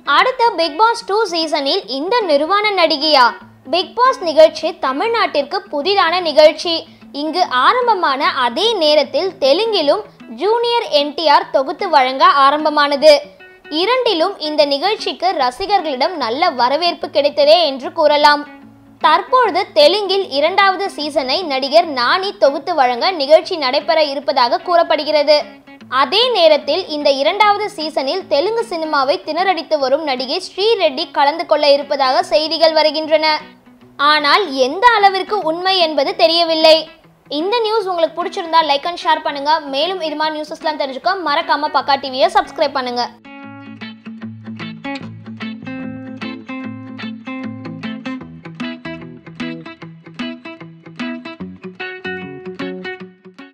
அடுத்த big pass two சீசனில் இந்த நிர்வாண நடிகையா பிக் பாஸ் நிகழ்ச்சி தமிழ்நாட்டிற்கு புதிதான நிகழ்ச்சி இங்கு ஆரம்பமான அதே நேரத்தில் தெலுங்கிலும் ஜூனியர் என்டிஆர் தொகுத்து வழங்க ஆரம்பமானது இரண்டிலும் இந்த நிகழ்ச்சிக்கு ரசிகர்களிடம் நல்ல வரவேற்பு கிடைத்ததே என்று கூறலாம் தற்பொழுது தெலுங்கில் இரண்டாவது சீசனை நடிகர் நானி தொகுத்து வழங்க நிகழ்ச்சி நடைபெற இருப்பதாக கூறப்படுகிறது அதே நேரத்தில் இந்த இரண்டாவது சீசனில் தெலுங்கு சினிமாவை திணறடித்து வரும் நடிகை ஸ்ரீரெட்டி கலந்து கொள்ள இருப்பதாக செய்திகள் வருகின்றன ஆனால் எந்த அளவிற்கு உண்மை என்பது தெரியவில்லை இந்த நியூஸ் உங்களுக்கு பிடிச்சிருந்தா லைக் அண்ட் ஷேர் பண்ணுங்க மேலும் இது மாதிரி நியூஸஸ்லாம் தெரிஞ்சுக்க மறக்காம பக்கா டிவியை சப்ஸ்கிரைப் பண்ணுங்க